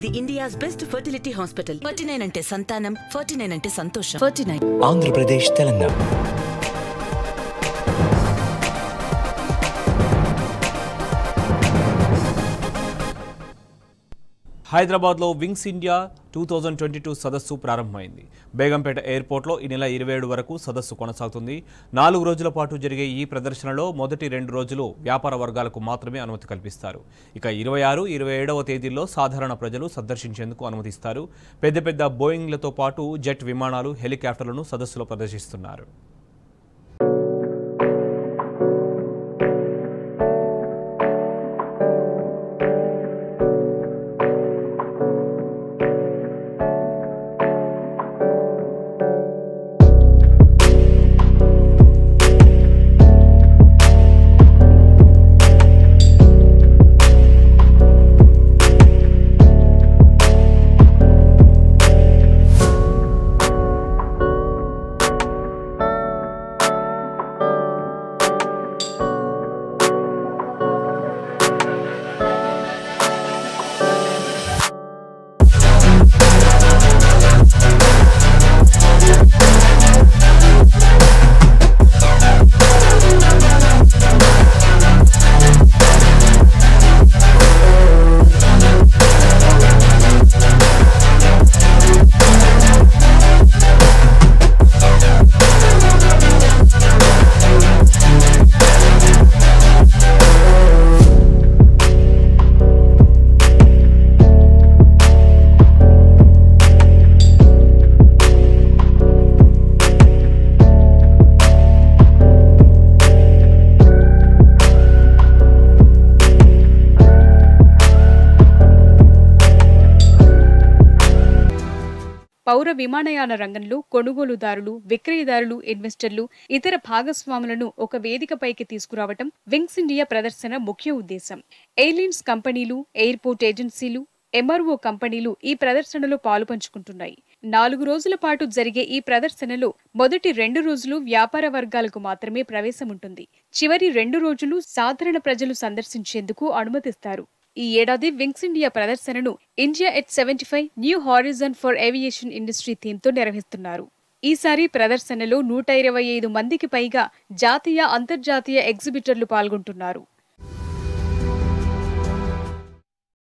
the India's best fertility hospital. Forty nine అంటే సంతానం forty nine అంటే సంతోషం ఫార్టీ నైన్ ఆంధ్రప్రదేశ్ తెలంగాణ హైదరాబాద్లో Wings India two thousand twenty two సదస్సు ప్రారంభమైంది బేగంపేట ఎయిర్పోర్ట్లో ఈ నెల ఇరవై ఏడు వరకు సదస్సు కొనసాగుతుంది నాలుగు రోజుల పాటు జరిగే ఈ ప్రదర్శనలో మొదటి రెండు రోజులు వ్యాపార వర్గాలకు మాత్రమే అనుమతి కల్పిస్తారు ఇక ఇరవై ఆరు ఇరవై ఏడవ తేదీల్లో సాధారణ ప్రజలు సందర్శించేందుకు అనుమతిస్తారు పెద్ద పెద్ద బోయింగ్లతో పాటు జెట్ విమానాలు హెలికాప్టర్లను సదస్సులో ప్రదర్శిస్తున్నారు పౌర విమానయాన రంగంలో కొనుగోలుదారులు విక్రయదారులు ఇన్వెస్టర్లు ఇతర భాగస్వాములను ఒక వేదికపైకి తీసుకురావటం వింగ్స్ ఇండియా ప్రదర్శన ముఖ్య ఉద్దేశం ఎయిర్లైన్స్ కంపెనీలు ఎయిర్పోర్ట్ ఏజెన్సీలు ఎంఆర్ఓ కంపెనీలు ఈ ప్రదర్శనలో పాలుపంచుకుంటున్నాయి నాలుగు రోజుల పాటు జరిగే ఈ ప్రదర్శనలో మొదటి రెండు రోజులు వ్యాపార వర్గాలకు మాత్రమే ప్రవేశం ఉంటుంది చివరి రెండు రోజులు సాధారణ ప్రజలు సందర్శించేందుకు అనుమతిస్తారు ఈ ఏడాది వింగ్స్ ఇండియా ప్రదర్శనను India at seventy five new horizon for aviation industry థీమ్తో నిర్వహిస్తున్నారు ఈసారి ప్రదర్శనలో నూట ఇరవై ఐదు మందికి పైగా జాతీయ అంతర్జాతీయ ఎగ్జిబిటర్లు పాల్గొంటున్నారు